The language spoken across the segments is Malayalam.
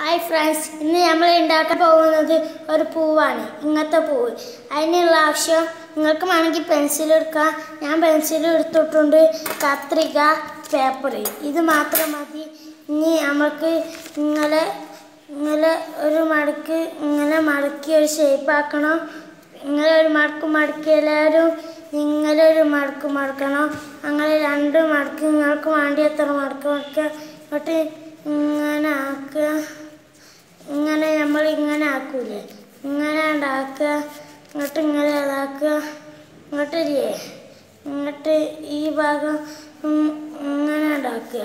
ഹായ് ഫ്രണ്ട്സ് ഇന്ന് നമ്മൾ ഉണ്ടാക്കാൻ പോകുന്നത് ഒരു പൂവാണ് ഇങ്ങനത്തെ പൂവ് അതിനുള്ള ആവശ്യം നിങ്ങൾക്ക് വേണമെങ്കിൽ പെൻസിൽ എടുക്കാം ഞാൻ പെൻസിൽ എടുത്തിട്ടുണ്ട് കത്രിക പേപ്പർ ഇത് മാത്രം മതി ഇനി നമുക്ക് ഇങ്ങനെ ഇങ്ങനെ ഒരു മടക്ക് ഇങ്ങനെ മടക്കി ഒരു ഷേപ്പ് ആക്കണം ഇങ്ങനെ ഒരു മടക്ക് മടക്കി എല്ലാവരും ഇങ്ങനെ ഒരു മടക്ക് മടക്കണം അങ്ങനെ രണ്ട് മടക്ക് നിങ്ങൾക്ക് വേണ്ടി എത്ര മടക്ക് മടക്കുക എന്നിട്ട് ഇങ്ങനെ ആക്കുക ഇങ്ങനെ നമ്മൾ ഇങ്ങനെ ആക്കൂലേ ഇങ്ങനെ ഉണ്ടാക്കുക ഇങ്ങോട്ട് ഇങ്ങനെ അതാക്കുക ഇങ്ങോട്ട് ഇല്ലേ ഇങ്ങോട്ട് ഈ ഭാഗം ഉം ഇങ്ങനെ ഉണ്ടാക്കുക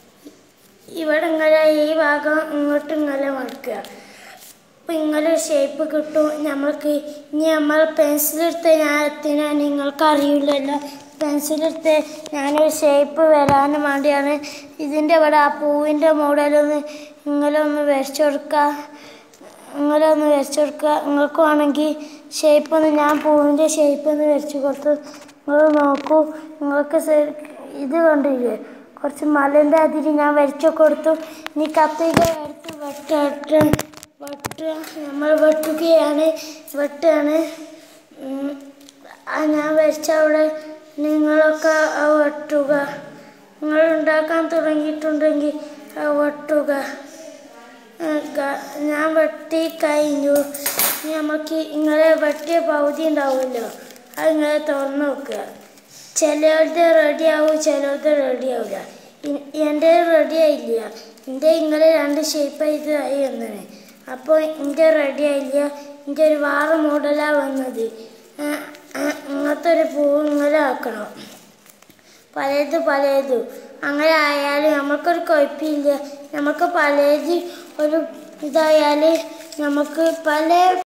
ഇവിടെ ഇങ്ങനെ ഈ ഭാഗം ഇങ്ങോട്ട് ഇങ്ങനെ മടക്കുക അപ്പം ഇങ്ങനെ ഒരു ഷേപ്പ് കിട്ടും നമ്മൾക്ക് ഇനി നമ്മൾ പെൻസിലെടുത്ത് ഞാൻ എത്തിനാ നിങ്ങൾക്ക് അറിയില്ലല്ലോ പെൻസിലെടുത്ത് ഞാനൊരു ഷേപ്പ് വരാനും വേണ്ടിയാണ് ഇതിൻ്റെ ഇവിടെ ആ പൂവിൻ്റെ മോഡലൊന്ന് ഇങ്ങനെ ഒന്ന് വരച്ചു കൊടുക്കുക ഇങ്ങനെ ഒന്ന് വരച്ചു കൊടുക്കുക നിങ്ങൾക്ക് വേണമെങ്കിൽ ഷേപ്പ് ഒന്ന് ഞാൻ പൂവിൻ്റെ ഷേപ്പ് ഒന്ന് വരച്ചു കൊടുത്തു നിങ്ങൾ നോക്കൂ നിങ്ങൾക്ക് ശരി- ഇത് കണ്ടില്ലേ കുറച്ച് മലൻ്റെ അതിരി ഞാൻ വരച്ചു കൊടുത്തു ഇനി കത്തിക എടുത്ത് വെട്ട വെട്ടുക നമ്മൾ വെട്ടുകയാണ് വെട്ടുകയാണ് ഉം. ആ ഞാൻ വരച്ച അവിടെ നിങ്ങളൊക്കെ ആ വെട്ടുക നിങ്ങൾ ഉണ്ടാക്കാൻ തുടങ്ങിയിട്ടുണ്ടെങ്കിൽ ആ വെട്ടുക ആ, ഗ- ഞാൻ വെട്ടി കഴിഞ്ഞു ഇനി നമുക്ക് ഇങ്ങനെ വെട്ടിയ പകുതി ഉണ്ടാവുമല്ലോ അത് ഇങ്ങനെ തുറന്ന് നോക്കുക ചിലരുടെ റെഡി ആവും ചിലരുടെ റെഡി ആവില്ല എൻ്റെ റെഡി ആയില്ല എൻ്റെ ഇങ്ങനെ രണ്ട് ഷേപ്പ് ഇത് ആയി വന്നത് അപ്പോൾ എൻ്റെ റെഡി ആയില്ല എൻ്റെ ഒരു വേറെ മോഡലാണ് വന്നത് ആ, ആ, ഇങ്ങനത്തെ ഒരു പൂ ഇങ്ങനെ ആക്കണം പലത് പലത് അങ്ങനെ ആയാലും നമുക്കൊരു കുഴപ്പമില്ല നമുക്ക് പലത് ഒരു ഇതായാൽ നമുക്ക് പല